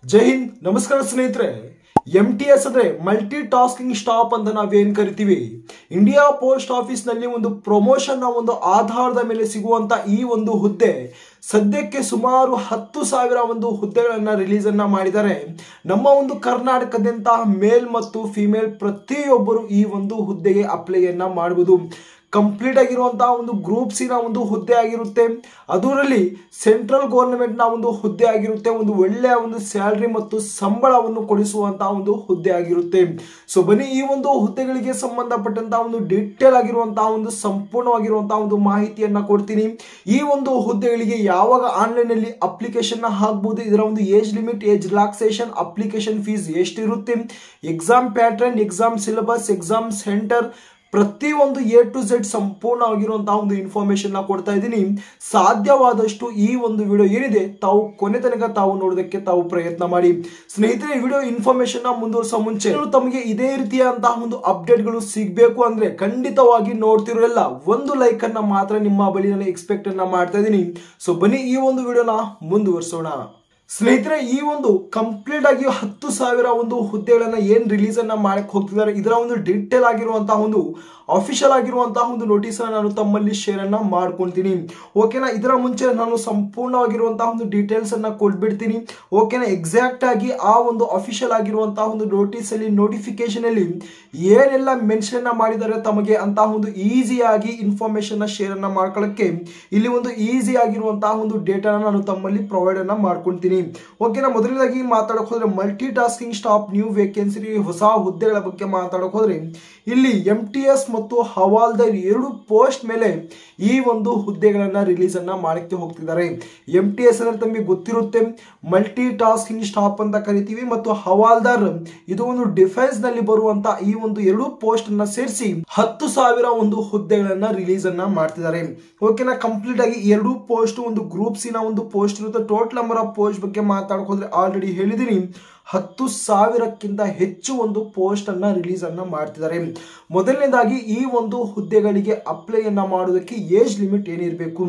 ಜೈ ಹಿಂದ್ ನಮಸ್ಕಾರ ಸ್ನೇಹಿತರೆ M T S ಅಂದ್ರೆ ಮಲ್ಟಿ ಟಾಸ್ಕಿಂಗ್ ಸ್ಟಾಪ್ ಅಂತ ನಾವೇನ್ ಕರಿತೀವಿ ಇಂಡಿಯಾ ಪೋಸ್ಟ್ ಆಫೀಸ್ ನಲ್ಲಿ ಒಂದು ಪ್ರಮೋಷನ್ ನ ಒಂದು ಆಧಾರದ ಮೇಲೆ ಸಿಗುವಂತ ಈ ಒಂದು ಹುದ್ದೆ ಸದ್ಯಕ್ಕೆ ಸುಮಾರು ಹತ್ತು ಸಾವಿರ ಒಂದು ಹುದ್ದೆಗಳನ್ನ ರಿಲೀಸ್ ಅನ್ನ ಮಾಡಿದ್ದಾರೆ ನಮ್ಮ ಒಂದು ಕರ್ನಾಟಕದಂತ ಮೇಲ್ ಮತ್ತು ಫಿಮೇಲ್ ಪ್ರತಿಯೊಬ್ಬರು ಈ ಒಂದು ಹುದ್ದೆಗೆ ಅಪ್ಲೈಯನ್ನ ಮಾಡಬಹುದು ಕಂಪ್ಲೀಟ್ ಆಗಿರುವಂತಹ ಒಂದು ಗ್ರೂಪ್ಸಿನ ಒಂದು ಹುದ್ದೆ ಆಗಿರುತ್ತೆ ಅದರಲ್ಲಿ ಸೆಂಟ್ರಲ್ ಗೌರ್ಮೆಂಟ್ ನ ಒಂದು ಹುದ್ದೆ ಆಗಿರುತ್ತೆ ಒಂದು ಒಳ್ಳೆಯ ಒಂದು ಸ್ಯಾಲ್ರಿ ಮತ್ತು ಸಂಬಳವನ್ನು ಕೊಡಿಸುವಂತಹ ಒಂದು ಹುದ್ದೆ ಆಗಿರುತ್ತೆ ಸೊ ಬನ್ನಿ ಈ ಒಂದು ಹುದ್ದೆಗಳಿಗೆ ಸಂಬಂಧಪಟ್ಟಂತಹ ಒಂದು ಡೀಟೇಲ್ ಆಗಿರುವಂತಹ ಒಂದು ಸಂಪೂರ್ಣವಾಗಿರುವಂತಹ ಒಂದು ಮಾಹಿತಿಯನ್ನ ಕೊಡ್ತೀನಿ ಈ ಒಂದು ಹುದ್ದೆಗಳಿಗೆ ಯಾವಾಗ ಆನ್ಲೈನ್ ಅಲ್ಲಿ ಅಪ್ಲಿಕೇಶನ್ ಹಾಕಬಹುದು ಇದರ ಒಂದು age limit age relaxation application fees ಎಷ್ಟಿರುತ್ತೆ exam pattern exam syllabus exam centre ಪ್ರತಿಯೊಂದು ಎ ಟು ಝೆಡ್ ಸಂಪೂರ್ಣವಾಗಿರುವಂತಹ ಒಂದು ಇನ್ಫಾರ್ಮೇಶನ್ ನ ಕೊಡ್ತಾ ಇದ್ದೀನಿ ಸಾಧ್ಯವಾದಷ್ಟು ಈ ಒಂದು ವಿಡಿಯೋ ಏನಿದೆ ತಾವು ಕೊನೆ ತನಕ ತಾವು ನೋಡೋದಕ್ಕೆ ತಾವು ಪ್ರಯತ್ನ ಮಾಡಿ ಸ್ನೇಹಿತರೆ ಈ ವಿಡಿಯೋ ಇನ್ಫಾರ್ಮೇಶನ್ ನ ಮುಂದುವರಿಸೋ ಮುಂಚೆ ನೀವು ತಮಗೆ ಇದೇ ರೀತಿಯಾದಂತಹ ಒಂದು ಅಪ್ಡೇಟ್ಗಳು ಸಿಗಬೇಕು ಅಂದ್ರೆ ಖಂಡಿತವಾಗಿ ನೋಡ್ತಿರೋಲ್ಲ ಒಂದು ಲೈಕ್ ಅನ್ನ ಮಾತ್ರ ನಿಮ್ಮ ಬಳಿ ನಾನು ಎಕ್ಸ್ಪೆಕ್ಟ್ ಅನ್ನ ಮಾಡ್ತಾ ಇದ್ದೀನಿ ಸೊ ಬನ್ನಿ ಈ ಒಂದು ವಿಡಿಯೋನ ಮುಂದುವರಿಸೋಣ ಸ್ನೇಹಿತರೆ ಈ ಒಂದು ಕಂಪ್ಲೀಟ್ ಆಗಿ ಹತ್ತು ಸಾವಿರ ಒಂದು ಹುದ್ದೆಗಳನ್ನ ಏನ್ ರಿಲೀಸ್ ಅನ್ನ ಮಾಡಕ್ ಹೋಗ್ತಿದ್ದಾರೆ ಇದರ ಒಂದು ಡೀಟೇಲ್ ಆಗಿರುವಂತಹ ಒಂದು ಅಫಿಷಿಯಲ್ ಆಗಿರುವಂತಹ ಒಂದು ನೋಟಿಸ್ ನಾನು ತಮ್ಮಲ್ಲಿ ಶೇರ್ ಅನ್ನ ಮಾಡ್ಕೊಂತೀನಿ ಓಕೆನಾ ಇದರ ಮುಂಚೆ ನಾನು ಸಂಪೂರ್ಣವಾಗಿರುವಂತಹ ಒಂದು ಡೀಟೇಲ್ಸ್ ಅನ್ನ ಕೊಟ್ಬಿಡ್ತೀನಿ ಓಕೆನಾ ಎಕ್ಸಾಕ್ಟ್ ಆಗಿ ಆ ಒಂದು ಅಫಿಷಿಯಲ್ ಆಗಿರುವಂತಹ ಒಂದು ನೋಟಿಸ್ ಅಲ್ಲಿ ನೋಟಿಫಿಕೇಶನ್ ಅಲ್ಲಿ ಏನೆಲ್ಲ ಮೆನ್ಷನ್ ಮಾಡಿದ್ದಾರೆ ತಮಗೆ ಅಂತ ಒಂದು ಈಸಿಯಾಗಿ ಇನ್ಫಾರ್ಮೇಶನ್ ಶೇರ್ ಅನ್ನ ಮಾಡ್ಕೊಳ್ಳಕ್ಕೆ ಇಲ್ಲಿ ಒಂದು ಈಸಿ ಆಗಿರುವಂತಹ ಒಂದು ಡೇಟಾನ ನಾನು ತಮ್ಮಲ್ಲಿ ಪ್ರೊವೈಡ್ ಅನ್ನ ಮಾಡ್ಕೊಂತೀನಿ ಓಕೆನಾ ಮೊದಲನೇದಾಗಿ ಮಾತಾಡಕ್ ಹೋದ್ರೆ multi tasking staff new vacancy ಹೊಸ ಹುದ್ದೆಗಳ ಬಗ್ಗೆ ಮಾತಾಡಕ್ ಹೋದ್ರೆ ಇಲ್ಲಿ ಎಂ ಟಿ ಎಸ್ ಮತ್ತು ಹವಾಲ್ದಾರ್ ಎರಡು ಪೋಸ್ಟ್ ಮೇಲೆ ಈ ಒಂದು ಹುದ್ದೆಗಳನ್ನ ರಿಲೀಸ್ ಅನ್ನ ಮಾಡಕ್ಕೆ ಹೋಗ್ತಿದ್ದಾರೆ ಎಂ ಟಿ ಎಸ್ ಅಂದ್ರೆ ತಮಗೆ ಗೊತ್ತಿರುತ್ತೆ ಮಲ್ಟಿ ಟಾಸ್ಕಿಂಗ್ ಸ್ಟಾಪ್ ಅಂತ ಕರಿತೀವಿ ಮತ್ತು ಹವಾಲ್ದಾರ್ ಇದು ಒಂದು ಡಿಫೆನ್ಸ್ ನಲ್ಲಿ ಬರುವಂತ ಈ ಒಂದು ಎರಡು ಪೋಸ್ಟ್ ಅನ್ನ ಸೇರಿಸಿ ಹತ್ತು ಸಾವಿರ ಒಂದು ಹುದ್ದೆಗಳನ್ನ ರಿಲೀಸ್ ಅನ್ನ ಮಾಡ್ತಿದ್ದಾರೆ ಓಕೆನಾ ಕಂಪ್ಲೀಟ್ ಆಗಿ ಎರಡು ಪೋಸ್ಟ್ ಒಂದು ಗ್ರೂಪ್ಸಿನ ಒಂದು ಪೋಸ್ಟ್ ಇರುತ್ತೆ ಟೋಟಲ್ ನಂಬರ್ ಆಫ್ ಪೋಸ್ಟ್ ಬಗ್ಗೆ ಮಾತಾಡ್ಕೋದ್ರೆ ಆಲ್ರೆಡಿ ಹೇಳಿದೀನಿ ಹತ್ತು ಸಾವಿರಕ್ಕಿಂತ ಹೆಚ್ಚು ಒಂದು ಪೋಸ್ಟ್ ಅನ್ನ ರಿಲೀಸ್ ಅನ್ನ ಮಾಡ್ತಿದ್ದಾರೆ ಮೊದಲನೇದಾಗಿ ಈ ಒಂದು ಹುದ್ದೆಗಳಿಗೆ ಅಪ್ಲೈ ಅನ್ನ ಮಾಡೋದಕ್ಕೆ ಏಜ್ ಲಿಮಿಟ್ ಏನಿರಬೇಕು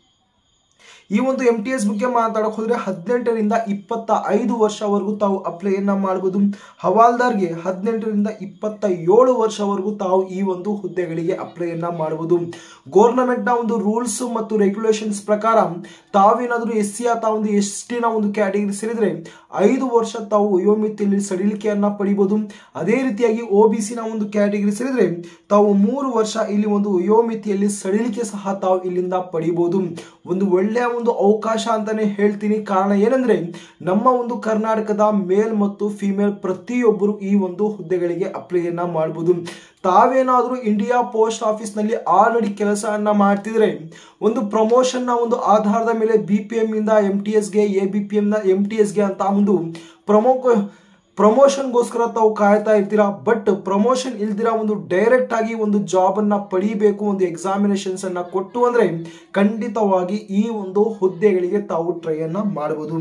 ಈ ಒಂದು ಎಂ ಟಿ ಎಸ್ ಬಗ್ಗೆ ಮಾತಾಡಕ್ ಹೋದ್ರೆ ಹದಿನೆಂಟರಿಂದ ಇಪ್ಪತ್ತ ಐದು ವರ್ಷವರೆಗೂ ತಾವು ಅಪ್ಲೈಯನ್ನ ಮಾಡಬಹುದು ಹವಾಲ್ದಾರ್ಗೆ ಹದಿನೆಂಟರಿಂದ ಇಪ್ಪತ್ತ ಏಳು ವರ್ಷವರೆಗೂ ತಾವು ಈ ಒಂದು ಹುದ್ದೆಗಳಿಗೆ ಅಪ್ಲೈಯನ್ನ ಮಾಡಬಹುದು ಗೋರ್ನಮೆಂಟ್ ನ ಒಂದು ರೂಲ್ಸ್ ಮತ್ತು ರೆಗ್ಯುಲೇಷನ್ಸ್ ಪ್ರಕಾರ ತಾವೇನಾದ್ರೂ ಎಸ್ ಸಿ ಅಥವಾ ಒಂದು ಎಸ್ ಟಿ ನ ಒಂದು ಕ್ಯಾಟಗರಿ ಸೇರಿದ್ರೆ ಐದು ವರ್ಷ ತಾವು ವಯೋಮಿತಿಯಲ್ಲಿ ಸಡಿಲಿಕೆಯನ್ನ ಪಡಿಬಹುದು ಅದೇ ರೀತಿಯಾಗಿ ಒ ಬಿ ಸಿ ನ ಒಂದು ಕ್ಯಾಟಗರಿ ಸೇರಿದ್ರೆ ತಾವು ಮೂರು ವರ್ಷ ಇಲ್ಲಿ ಒಂದು ವಯೋಮಿತಿಯಲ್ಲಿ ಸಡಿಲಿಕೆ ಸಹ ತಾವು ಇಲ್ಲಿಂದ ಪಡಿಬಹುದು ಒಂದು ಒಳ್ಳೆಯ ಒಂದು ಅವಕಾಶ ಅಂತಾನೆ ಹೇಳ್ತೀನಿ ಕಾರಣ ಏನಂದ್ರೆ ನಮ್ಮ ಒಂದು ಕರ್ನಾಟಕದ ಮೇಲ್ ಮತ್ತು ಫಿಮೇಲ್ ಪ್ರತಿಯೊಬ್ಬರು ಈ ಒಂದು ಹುದ್ದೆಗಳಿಗೆ ಅಪ್ಲೈಯನ್ನ ಮಾಡಬಹುದು ತಾವೇನಾದ್ರೂ ಇಂಡಿಯಾ ಪೋಸ್ಟ್ ಆಫೀಸ್ ನಲ್ಲಿ ಆಲ್ರೆಡಿ ಕೆಲಸವನ್ನ ಮಾಡ್ತಿದ್ರೆ ಒಂದು ಪ್ರಮೋಷನ್ ನ ಒಂದು ಆಧಾರದ ಮೇಲೆ ಬಿ ಪಿ ಎಂ ಇಂದ ಎಂ ಟಿ ಎಸ್ಗೆ ಎ ಬಿ ಪಿ ಎಂ ನ ಎಂ ಟಿ ಎಸ್ಗೆ ಅಂತ ಒಂದು ಪ್ರಮುಖ ಪ್ರಮೋಷನ್ಗೋಸ್ಕರ ತಾವು ಕಾಯ್ತಾ ಇರ್ತೀರಾ ಬಟ್ ಪ್ರಮೋಷನ್ ಇಲ್ದಿರ ಒಂದು ಡೈರೆಕ್ಟ್ ಆಗಿ ಒಂದು ಜಾಬ್ ಅನ್ನ ಪಡಿಬೇಕು ಒಂದು ಎಕ್ಸಾಮಿನೇಷನ್ಸ್ ಅನ್ನ ಕೊಟ್ಟು ಅಂದ್ರೆ ಖಂಡಿತವಾಗಿ ಈ ಒಂದು ಹುದ್ದೆಗಳಿಗೆ ತಾವು ಟ್ರೈ ಅನ್ನ ಮಾಡಬಹುದು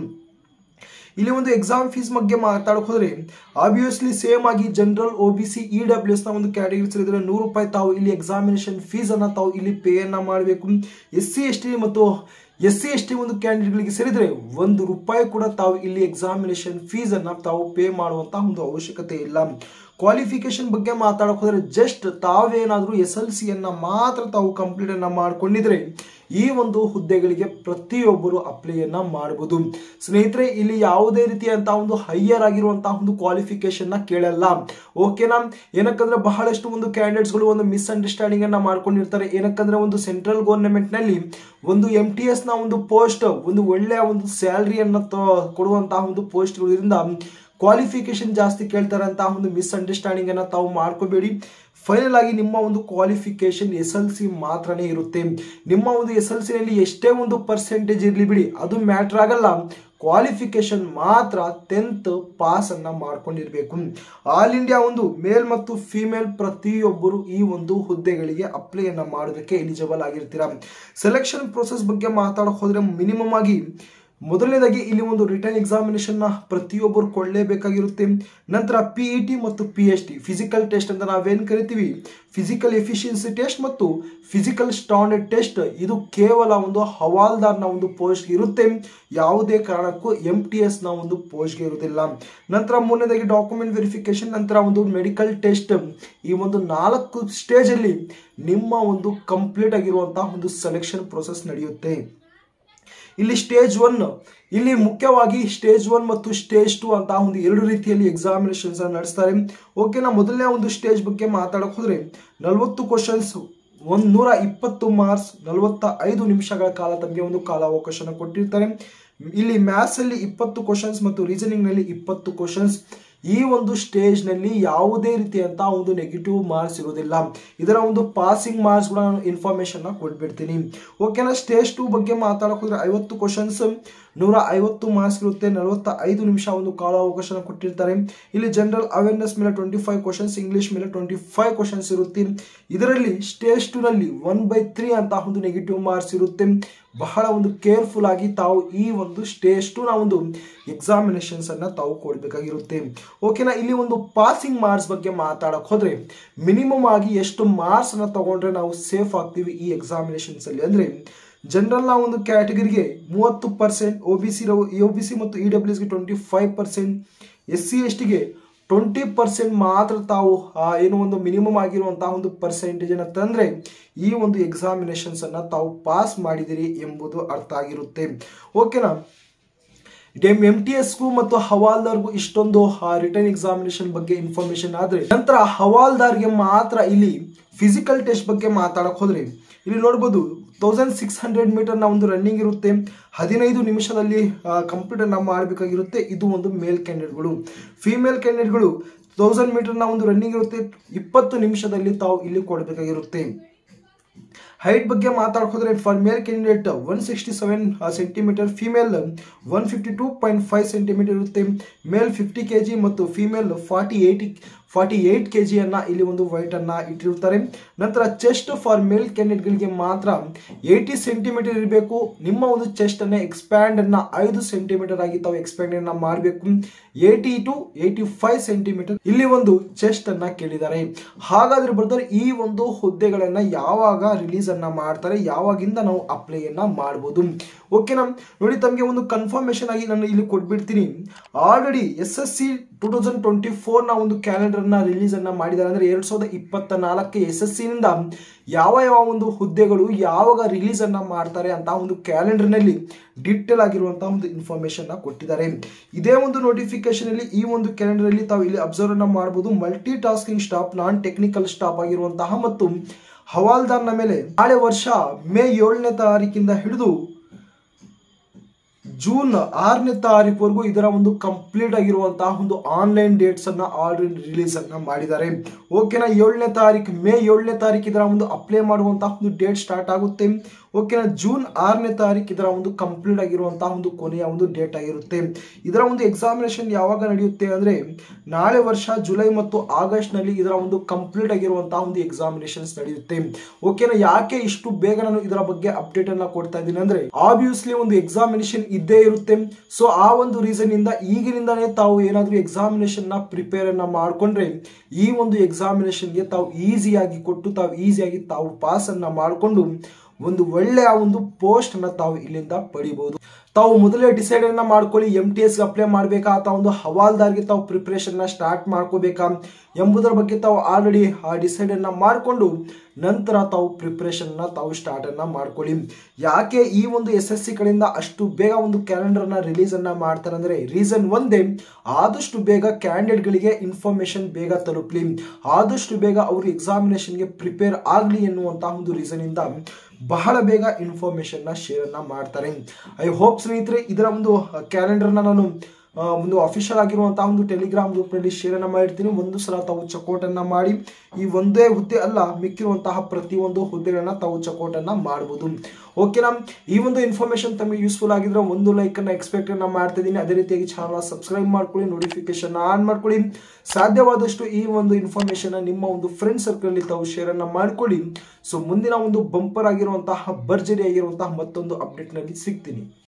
ಇಲ್ಲಿ ಒಂದು ಎಕ್ಸಾಮ್ ಫೀಸ್ ಬಗ್ಗೆ ಮಾತಾಡಕ್ ಹೋದ್ರೆ ಆಬ್ವಿಯಸ್ಲಿ ಸೇಮ್ ಆಗಿ general O B C E W S ನ ಒಂದು ಕ್ಯಾಟಗರೀಸ್ ಇದ್ರೆ ನೂರು ರೂಪಾಯಿ ತಾವು ಇಲ್ಲಿ ಎಕ್ಸಾಮಿನೇಷನ್ ಫೀಸ್ ಅನ್ನ ತಾವು ಇಲ್ಲಿ ಪೇ ಅನ್ನ ಮಾಡಬೇಕು ಎಸ್ ಸಿ ಎಸ್ ಟಿ ಮತ್ತು ಎಸ್ ಸಿ ಎಸ್ ಟಿ ಒಂದು ಕ್ಯಾಂಡಿಡೇಟ್ಗಳಿಗೆ ಸೇರಿದ್ರೆ ಒಂದು ರೂಪಾಯಿ ಕೂಡ ತಾವು ಇಲ್ಲಿ ಎಕ್ಸಾಮಿನೇಷನ್ ಫೀಸ್ ಅನ್ನ ತಾವು ಪೇ ಮಾಡುವಂತಹ ಒಂದು ಅವಶ್ಯಕತೆ ಇಲ್ಲ ಕ್ವಾಲಿಫಿಕೇಶನ್ ಬಗ್ಗೆ ಮಾತಾಡಕ್ ಹೋದ್ರೆ ಜಸ್ಟ್ ತಾವೇನಾದ್ರೂ ಎಸ್ ಎಲ್ ಸಿ ಅನ್ನ ಮಾತ್ರ ತಾವು ಕಂಪ್ಲೀಟ್ ಅನ್ನ ಮಾಡ್ಕೊಂಡಿದ್ರೆ ಈ ಒಂದು ಹುದ್ದೆಗಳಿಗೆ ಪ್ರತಿಯೊಬ್ಬರು ಅಪ್ಲೈಯನ್ನ ಮಾಡಬಹುದು ಸ್ನೇಹಿತರೆ ಇಲ್ಲಿ ಯಾವುದೇ ರೀತಿಯಂತಹ ಒಂದು ಹೈಯರ್ ಆಗಿರುವಂತಹ ಒಂದು ಕ್ವಾಲಿಫಿಕೇಶನ್ ನ ಕೇಳಲ್ಲ ಓಕೆನಾ ಏನಕ್ಕಂದ್ರೆ ಬಹಳಷ್ಟು ಒಂದು ಕ್ಯಾಂಡಿಡೇಟ್ಸ್ಗಳು ಒಂದು ಮಿಸ್ಅಂಡರ್ಸ್ಟ್ಯಾಂಡಿಂಗ್ ಅನ್ನ ಮಾಡ್ಕೊಂಡಿರ್ತಾರೆ ಏನಕ್ಕಂದ್ರೆ ಒಂದು ಸೆಂಟ್ರಲ್ ಗೌರ್ಮೆಂಟ್ ನಲ್ಲಿ ಒಂದು ಎಂ ಟಿ ಎಸ್ ನ ಒಂದು ಪೋಸ್ಟ್ ಒಂದು ಒಳ್ಳೆಯ ಒಂದು ಸ್ಯಾಲರಿಯನ್ನ ಕೊಡುವಂತಹ ಒಂದು ಪೋಸ್ಟ್ ಇರೋದ್ರಿಂದ ಕ್ವಾಲಿಫಿಕೇಶನ್ ಜಾಸ್ತಿ ಕೇಳ್ತಾರೆ ಅಂತ ಒಂದು ಮಿಸ್ಅಂಡರ್ಸ್ಟ್ಯಾಂಡಿಂಗ್ ಅನ್ನ ತಾವು ಮಾಡ್ಕೋಬೇಡಿ ಫೈನಲ್ ಆಗಿ ನಿಮ್ಮ ಒಂದು ಕ್ವಾಲಿಫಿಕೇಶನ್ ಎಸ್ ಎಲ್ ಸಿ ಮಾತ್ರನೇ ಇರುತ್ತೆ ನಿಮ್ಮ ಒಂದು ಎಸ್ ಎಲ್ ಸಿನಲ್ಲಿ ಎಷ್ಟೇ ಒಂದು ಪರ್ಸೆಂಟೇಜ್ ಇರಲಿ ಬಿಡಿ ಅದು ಮ್ಯಾಟ್ರ್ ಆಗಲ್ಲ ಕ್ವಾಲಿಫಿಕೇಶನ್ ಮಾತ್ರ ಟೆಂತ್ ಪಾಸ್ ಅನ್ನ ಮಾಡ್ಕೊಂಡಿರ್ಬೇಕು ಆಲ್ ಇಂಡಿಯಾ ಒಂದು ಮೇಲ್ ಮತ್ತು ಫಿಮೇಲ್ ಪ್ರತಿಯೊಬ್ಬರು ಈ ಒಂದು ಹುದ್ದೆಗಳಿಗೆ ಅಪ್ಲೈ ಅನ್ನ ಮಾಡೋದಕ್ಕೆ ಎಲಿಜಿಬಲ್ ಆಗಿರ್ತೀರಾ ಸೆಲೆಕ್ಷನ್ ಪ್ರೊಸೆಸ್ ಬಗ್ಗೆ ಮಾತಾಡಕ್ ಹೋದ್ರೆ ಮಿನಿಮಮ್ ಆಗಿ ಮೊದಲನೇದಾಗಿ ಇಲ್ಲಿ ಒಂದು ರಿಟರ್ನ್ ಎಕ್ಸಾಮಿನೇಷನ್ನ ಪ್ರತಿಯೊಬ್ಬರು ಕೊಳ್ಳೇಬೇಕಾಗಿರುತ್ತೆ ನಂತರ ಪಿ ಇ ಟಿ ಮತ್ತು P H T physical test ಅಂತ ನಾವೇನು ಕರಿತೀವಿ ಫಿಸಿಕಲ್ ಎಫಿಷಿಯನ್ಸಿ ಟೆಸ್ಟ್ ಮತ್ತು ಫಿಸಿಕಲ್ ಸ್ಟ್ಯಾಂಡರ್ಡ್ ಟೆಸ್ಟ್ ಇದು ಕೇವಲ ಒಂದು ಹವಾಲ್ದಾರ್ನ ಒಂದು ಪೋಸ್ಟ್ಗೆ ಇರುತ್ತೆ ಯಾವುದೇ ಕಾರಣಕ್ಕೂ ಎಂ ಟಿ ಎಸ್ನ ಒಂದು ಪೋಸ್ಟ್ಗೆ ಇರುವುದಿಲ್ಲ ನಂತರ ಮೂರನೇದಾಗಿ ಡಾಕ್ಯುಮೆಂಟ್ ವೆರಿಫಿಕೇಶನ್ ನಂತರ ಒಂದು ಮೆಡಿಕಲ್ ಟೆಸ್ಟ್ ಈ ಒಂದು ನಾಲ್ಕು ಸ್ಟೇಜಲ್ಲಿ ನಿಮ್ಮ ಒಂದು ಕಂಪ್ಲೀಟ್ ಆಗಿರುವಂತಹ ಒಂದು ಸೆಲೆಕ್ಷನ್ ಪ್ರೊಸೆಸ್ ನಡೆಯುತ್ತೆ ಇಲ್ಲಿ ಸ್ಟೇಜ್ ಒನ್ ಇಲ್ಲಿ ಮುಖ್ಯವಾಗಿ ಸ್ಟೇಜ್ ಒನ್ ಮತ್ತು ಸ್ಟೇಜ್ ಟು ಅಂತ ಒಂದು ಎರಡು ರೀತಿಯಲ್ಲಿ ಎಕ್ಸಾಮಿನೇಷನ್ಸ್ ನಡೆಸ್ತಾರೆ ಓಕೆನಾ ಮೊದಲನೇ ಒಂದು ಸ್ಟೇಜ್ ಬಗ್ಗೆ ಮಾತಾಡಕ್ ಹೋದ್ರೆ ನಲವತ್ತು ಕ್ವಶನ್ಸ್ ಒಂದು ನೂರ ಇಪ್ಪತ್ತು ಮಾರ್ಕ್ಸ್ ನಲವತ್ತ ಐದು ನಿಮಿಷಗಳ ಕಾಲ ತಮಗೆ ಒಂದು ಕಾಲಾವಕಾಶನ ಕೊಟ್ಟಿರ್ತಾರೆ ಇಲ್ಲಿ ಮ್ಯಾಥ್ಸ್ ಅಲ್ಲಿ ಇಪ್ಪತ್ತು ಕ್ವಶನ್ಸ್ ಮತ್ತು ರೀಸನಿಂಗ್ ನಲ್ಲಿ ಇಪ್ಪತ್ತು ಕ್ವಶನ್ಸ್ ಈ ಒಂದು ಸ್ಟೇಜ್ನಲ್ಲಿ ಯಾವುದೇ ರೀತಿಯಂತಹ ಒಂದು ನೆಗೆಟಿವ್ ಮಾರ್ಕ್ಸ್ ಇರೋದಿಲ್ಲ ಇದರ ಒಂದು ಪಾಸಿಂಗ್ ಮಾರ್ಕ್ಸ್ ಕೂಡ ನಾನು ಇನ್ಫಾರ್ಮೇಶನ್ ಕೊಟ್ಬಿಡ್ತೀನಿ ಓಕೆನಾ ಸ್ಟೇಜ್ ಟು ಬಗ್ಗೆ ಮಾತಾಡಕ್ ಹೋದ್ರೆ ಐವತ್ತು ಕ್ವಶನ್ಸ್ ನೂರ ಐವತ್ತು ಮಾರ್ಕ್ಸ್ ಇರುತ್ತೆ ನಲವತ್ತ ಐದು ನಿಮಿಷ ಒಂದು ಕಾಲಾವಕಾಶನ ಕೊಟ್ಟಿರ್ತಾರೆ ಇಲ್ಲಿ ಜನರಲ್ ಅವೇರ್ನೆಸ್ ಮೇಲೆ ಟ್ವೆಂಟಿ ಫೈವ್ ಕ್ವಶನ್ಸ್ ಇಂಗ್ಲಿಷ್ ಮೇಲೆ ಟ್ವೆಂಟಿ ಫೈವ್ ಕ್ವಶನ್ಸ್ ಇರುತ್ತೆ ಇದರಲ್ಲಿ ಸ್ಟೇಜ್ ಟು ನಲ್ಲಿ ಒನ್ ಬೈ ತ್ರೀ ಅಂತ ಒಂದು ನೆಗೆಟಿವ್ ಮಾರ್ಕ್ಸ್ ಇರುತ್ತೆ ಬಹಳ ಒಂದು ಕೇರ್ಫುಲ್ ಆಗಿ ತಾವು ಈ ಒಂದು ಸ್ಟೇಜ್ ಟು ನ ಒಂದು ಎಕ್ಸಾಮಿನೇಷನ್ಸ್ ಅನ್ನ ತಾವು ಕೊಡ್ಬೇಕಾಗಿರುತ್ತೆ ಓಕೆನಾ ಇಲ್ಲಿ ಒಂದು ಪಾಸಿಂಗ್ ಮಾರ್ಕ್ಸ್ ಬಗ್ಗೆ ಮಾತಾಡಕ್ ಹೋದ್ರೆ ಮಿನಿಮಮ್ ಆಗಿ ಎಷ್ಟು ಮಾರ್ಕ್ಸ್ ಅನ್ನ ತಗೊಂಡ್ರೆ ನಾವು ಸೇಫ್ ಆಗ್ತೀವಿ ಈ ಎಕ್ಸಾಮಿನೇಷನ್ಸ್ ಅಲ್ಲಿ ಅಂದ್ರೆ ಜನರಲ್ ನ ಒಂದು ಕ್ಯಾಟಗರಿಗೆ ಮೂವತ್ತು percent O B C O B C ಮತ್ತು ಇ ಡಬ್ಲ್ಯೂ ಎಸ್ಗೆ twenty five percent S C S ಟಿಗೆ ಟ್ವೆಂಟಿ ಪರ್ಸೆಂಟ್ ಮಾತ್ರ ತಾವು ಆ ಏನು ಒಂದು ಮಿನಿಮಮ್ ಆಗಿರುವಂತಹ ಒಂದು ಪರ್ಸೆಂಟೇಜ್ ಅನ್ನ ತಂದ್ರೆ ಈ ಒಂದು ಎಕ್ಸಾಮಿನೇಷನ್ಸ್ ಅನ್ನ ತಾವು ಪಾಸ್ ಮಾಡಿದಿರಿ ಎಂಬುದು ಅರ್ಥ ಆಗಿರುತ್ತೆ ಓಕೆನಾ ಎಂ ಟಿ ಎಸ್ಗೂ ಮತ್ತು ಹವಾಲ್ದಾರ್ಗೂ ಇಷ್ಟೊಂದು ರಿಟರ್ನ್ ಎಕ್ಸಾಮಿನೇಷನ್ ಬಗ್ಗೆ ಇನ್ಫಾರ್ಮೇಶನ್ ಆದ್ರೆ ನಂತರ ಹವಾಲ್ದಾರ್ಗೆ ಮಾತ್ರ ಇಲ್ಲಿ ಫಿಸಿಕಲ್ ಟೆಸ್ಟ್ ಬಗ್ಗೆ ಮಾತಾಡಕ್ ಹೋದ್ರೆ ಇಲ್ಲಿ ನೋಡ್ಬೋದು ತೌಸಂಡ್ ಸಿಕ್ಸ್ ಹಂಡ್ರೆಡ್ ಮೀಟರ್ನ ಒಂದು ರನ್ನಿಂಗ್ ಇರುತ್ತೆ ಹದಿನೈದು ನಿಮಿಷದಲ್ಲಿ ಕಂಪ್ಲೀಟ್ ನಾವು ಮಾಡಬೇಕಾಗಿರುತ್ತೆ ಇದು ಒಂದು ಮೇಲ್ ಕ್ಯಾಂಡಿಡೇಟ್ಗಳು ಫಿಮೇಲ್ ಕ್ಯಾಂಡಿಡೇಟ್ಗಳು ತೌಸಂಡ್ ಮೀಟರ್ನ ಒಂದು ರನ್ನಿಂಗ್ ಇರುತ್ತೆ ಇಪ್ಪತ್ತು ನಿಮಿಷದಲ್ಲಿ ತಾವು ಇಲ್ಲಿ ಕೊಡಬೇಕಾಗಿರುತ್ತೆ ಹೈಟ್ ಬಗ್ಗೆ ಮಾತಾಡ್ಕೋದ್ರೆ for male candidate one sixty seven centimetre female one fifty two point five centimetre ಇರುತ್ತೆ ಮೇಲ್ ಫಿಫ್ಟಿ ಕೆ ಜಿ ಮತ್ತು female forty eighty forty eight K ಜಿಯನ್ನು ಇಲ್ಲಿ ಒಂದು ವೈಟ್ ಅನ್ನ ಇಟ್ಟಿರ್ತಾರೆ ನಂತರ ಚೆಸ್ಟ್ ಫಾರ್ ಮೇಲ್ ಕ್ಯಾಂಡಿಡೇಟ್ಗಳಿಗೆ ಮಾತ್ರ ಏಯ್ಟಿ ಸೆಂಟಿಮೀಟರ್ ಇರಬೇಕು ನಿಮ್ಮ ಒಂದು ಚೆಸ್ಟ್ ಅನ್ನ ಎಕ್ಸ್ಪ್ಯಾಂಡ್ ಅನ್ನ ಐದು ಸೆಂಟಿಮೀಟರ್ ಆಗಿ ತಾವು ಎಕ್ಸ್ಪ್ಯಾಂಡ್ ಅನ್ನ ಮಾಡಬೇಕು eighty two eighty five centimetre ಇಲ್ಲಿ ಒಂದು ಚೆಸ್ಟ್ ಅನ್ನ ಕೇಳಿದ್ದಾರೆ ಹಾಗಾದ್ರೆ ಬ್ರದರ್ ಈ ಒಂದು ಹುದ್ದೆಗಳನ್ನ ಯಾವಾಗ ರಿಲೀಸ್ ಅನ್ನ ಮಾಡ್ತಾರೆ ಯಾವಾಗಿಂದ ನಾವು ಅಪ್ಲೈಯನ್ನ ಮಾಡ್ಬೋದು ಓಕೆನಾ ನೋಡಿ ತಮಗೆ ಒಂದು ಕನ್ಫರ್ಮೇಶನ್ ಆಗಿ ನಾನು ಇಲ್ಲಿ ಕೊಟ್ಬಿಡ್ತೀನಿ already S S C two thousand twenty four ನ ಒಂದು ಕ್ಯಾಲೆಂಡರ್ ನ ರಿಲೀಸ್ ಅನ್ನ ಮಾಡಿದ್ದಾರೆ ಅಂದ್ರೆ ಎರಡ್ ಸಾವಿರದ ಇಪ್ಪತ್ತ ನಾಲ್ಕು ಎಸ್ ಎಸ್ ಸಿ ನಿಂದ ಯಾವ ಯಾವ ಒಂದು ಹುದ್ದೆಗಳು ಯಾವಾಗ ರಿಲೀಸ್ ಅನ್ನ ಮಾಡ್ತಾರೆ ಅಂತ ಒಂದು ಕ್ಯಾಲೆಂಡರ್ ನಲ್ಲಿ ಡೀಟೇಲ್ ಆಗಿರುವಂತಹ ಒಂದು ಇನ್ಫಾರ್ಮೇಶನ್ ನ ಕೊಟ್ಟಿದ್ದಾರೆ ಇದೇ ಒಂದು ನೋಟಿಫಿಕೇಶನ್ ಅಲ್ಲಿ ಈ ಒಂದು ಕ್ಯಾಲೆಂಡರ್ ಅಲ್ಲಿ ತಾವು ಇಲ್ಲಿ ಅಬ್ಸರ್ವ್ ಅನ್ನ ಮಾಡಬಹುದು multi tasking staff non technical staff ಆಗಿರುವಂತಹ ಮತ್ತು ಹವಾಲ್ದಾರ್ನ ಮೇಲೆ ನಾಳೆ ವರ್ಷ ಮೇ ಏಳನೇ ತಾರೀಕಿಂದ ಹಿಡಿದು ಜೂನ್ ಆರನೇ ತಾರೀಕುವರೆಗೂ ಇದರ ಒಂದು ಕಂಪ್ಲೀಟ್ ಆಗಿರುವಂತಹ ಒಂದು ಆನ್ಲೈನ್ ಡೇಟ್ಸ್ ಅನ್ನ ಆಲ್ರೆಡಿ ರಿಲೀಸ್ ಅನ್ನ ಮಾಡಿದ್ದಾರೆ ಓಕೆನಾ ಏಳನೇ ತಾರೀಕು ಮೇ ಏಳನೇ ತಾರೀಕು ಇದರ ಒಂದು ಅಪ್ಲೈ ಮಾಡುವಂತಹ ಒಂದು ಡೇಟ್ ಸ್ಟಾರ್ಟ್ ಆಗುತ್ತೆ ಓಕೆನಾ ಜೂನ್ ಆರನೇ ತಾರೀಕು ಇದರ ಒಂದು ಕಂಪ್ಲೀಟ್ ಆಗಿರುವಂತಹ ಒಂದು ಕೊನೆಯ ಒಂದು ಡೇಟ್ ಆಗಿರುತ್ತೆ ಇದರ ಒಂದು ಎಕ್ಸಾಮಿನೇಷನ್ ಯಾವಾಗ ನಡೆಯುತ್ತೆ ಅಂದ್ರೆ ನಾಳೆ ವರ್ಷ ಜುಲೈ ಮತ್ತು ಆಗಸ್ಟ್ ನಲ್ಲಿ ಇದರ ಒಂದು ಕಂಪ್ಲೀಟ್ ಆಗಿರುವಂತಹ ಒಂದು ಎಕ್ಸಾಮಿನೇಷನ್ಸ್ ನಡೆಯುತ್ತೆ ಓಕೆನಾ ಯಾಕೆ ಇಷ್ಟು ಬೇಗ ನಾನು ಇದರ ಬಗ್ಗೆ ಅಪ್ಡೇಟ್ ಅನ್ನ ಕೊಡ್ತಾ ಇದ್ದೀನಿ ಅಂದ್ರೆ ಆಬ್ವಿಯಸ್ಲಿ ಒಂದು ಎಕ್ಸಾಮಿನೇಷನ್ ಇದ್ದೇ ಇರುತ್ತೆ ಸೊ ಆ ಒಂದು ರೀಸನ್ ಇಂದ ಈಗಿನಿಂದಾನೇ ತಾವು ಏನಾದ್ರೂ ಎಕ್ಸಾಮಿನೇಷನ್ ನ ಪ್ರಿಪೇರ್ ಅನ್ನ ಮಾಡ್ಕೊಂಡ್ರೆ ಈ ಒಂದು ಎಕ್ಸಾಮಿನೇಷನ್ಗೆ ತಾವು ಈಸಿಯಾಗಿ ಕೊಟ್ಟು ತಾವು ಈಸಿಯಾಗಿ ತಾವು ಪಾಸ್ ಅನ್ನ ಮಾಡಿಕೊಂಡು ಒಂದು ಒಳ್ಳೆಯ ಒಂದು ಪೋಸ್ಟ್ ಅನ್ನ ತಾವು ಇಲ್ಲಿಂದ ಪಡಿಬಹುದು ತಾವು ಮೊದಲೇ ಡಿಸೈಡ್ ಅನ್ನ ಮಾಡ್ಕೊಳ್ಳಿ ಎಂ ಟಿ ಎಸ್ ಅಪ್ಲೈ ಮಾಡಬೇಕಾ ಅಥವಾ ಒಂದು ಹವಾಲ್ದಾರ್ಗೆ ತಾವು ಪ್ರಿಪರೇಷನ್ ನ ಸ್ಟಾರ್ಟ್ ಮಾಡ್ಕೋಬೇಕಾ ಎಂಬುದರ ಬಗ್ಗೆ ತಾವು ಆಲ್ರೆಡಿ ಆ ಡಿಸೈಡ್ ಅನ್ನ ಮಾಡಿಕೊಂಡು ನಂತರ ತಾವು ಪ್ರಿಪರೇಷನ್ ನ ತಾವು ಸ್ಟಾರ್ಟ್ ಅನ್ನ ಮಾಡ್ಕೊಳ್ಳಿ ಯಾಕೆ ಈ ಒಂದು ಎಸ್ ಎಸ್ ಸಿ ಕಡೆಯಿಂದ ಅಷ್ಟು ಬೇಗ ಒಂದು ಕ್ಯಾಲೆಂಡರ್ ನ ರಿಲೀಸ್ ಅನ್ನ ಮಾಡ್ತಾರೆ ಅಂದ್ರೆ ರೀಸನ್ ಒಂದೇ ಆದಷ್ಟು ಬೇಗ ಕ್ಯಾಂಡಿಡೇಟ್ ಗಳಿಗೆ ಇನ್ಫಾರ್ಮೇಶನ್ ಬೇಗ ತಲುಪಲಿ ಆದಷ್ಟು ಬೇಗ ಅವರು ಎಕ್ಸಾಮಿನೇಷನ್ಗೆ ಪ್ರಿಪೇರ್ ಆಗಲಿ ಎನ್ನುವಂತಹ ಒಂದು ರೀಸನ್ ಇಂದ ಬಹಳ ಬೇಗ ಇನ್ಫಾರ್ಮೇಶನ್ ನ ಶೇರ್ ಅನ್ನ ಮಾಡ್ತಾರೆ ಐ ಹೋಪ್ ಸ್ನೇಹಿತರೆ ಇದರ ಒಂದು ಕ್ಯಾಲೆಂಡರ್ ನಾನು ಆ, ಒಂದು ಅಫಿಷಿಯಲ್ ಆಗಿರುವಂತಹ ಒಂದು ಟೆಲಿಗ್ರಾಮ್ ಗ್ರೂಪ್ನಲ್ಲಿ ಶೇರ್ ಅನ್ನ ಮಾಡಿರ್ತೀನಿ ಒಂದು ಸಲ ತಾವು ಚಕೋಟ್ ಅನ್ನ ಮಾಡಿ ಈ ಒಂದೇ ಹುದ್ದೆ ಅಲ್ಲ ಮಿಕ್ಕಿರುವಂತಹ ಪ್ರತಿಯೊಂದು ಹುದ್ದೆಗಳನ್ನ ತಾವು ಚಕೋಟ್ ಅನ್ನ ಮಾಡಬಹುದು ಓಕೆನಾ ಈ ಒಂದು ಇನ್ಫಾರ್ಮೇಶನ್ ತಮಗೆ ಯೂಸ್ಫುಲ್ ಆಗಿದ್ರೆ ಒಂದು ಲೈಕ್ ಅನ್ನ ಎಕ್ಸ್ಪೆಕ್ಟ್ ಅನ್ನ ಮಾಡ್ತಾ ಇದ್ದೀನಿ ಅದೇ ರೀತಿಯಾಗಿ ಚಾನಲ್ ಸಬ್ಸ್ಕ್ರೈಬ್ ಮಾಡ್ಕೊಳ್ಳಿ ನೋಟಿಫಿಕೇಶನ್ ಆನ್ ಮಾಡ್ಕೊಳ್ಳಿ ಸಾಧ್ಯವಾದಷ್ಟು ಈ ಒಂದು ಇನ್ಫಾರ್ಮೇಶನ್ ನಿಮ್ಮ ಒಂದು ಫ್ರೆಂಡ್ ಸರ್ಕಲ್ ಅಲ್ಲಿ ತಾವು ಶೇರ್ ಅನ್ನ ಮಾಡ್ಕೊಳ್ಳಿ ಸೊ ಮುಂದಿನ ಒಂದು ಬಂಪರ್ ಆಗಿರುವಂತಹ ಭರ್ಜರಿ ಆಗಿರುವಂತಹ ಮತ್ತೊಂದು ಅಪ್ಡೇಟ್ ನಲ್ಲಿ ಸಿಗ್ತೀನಿ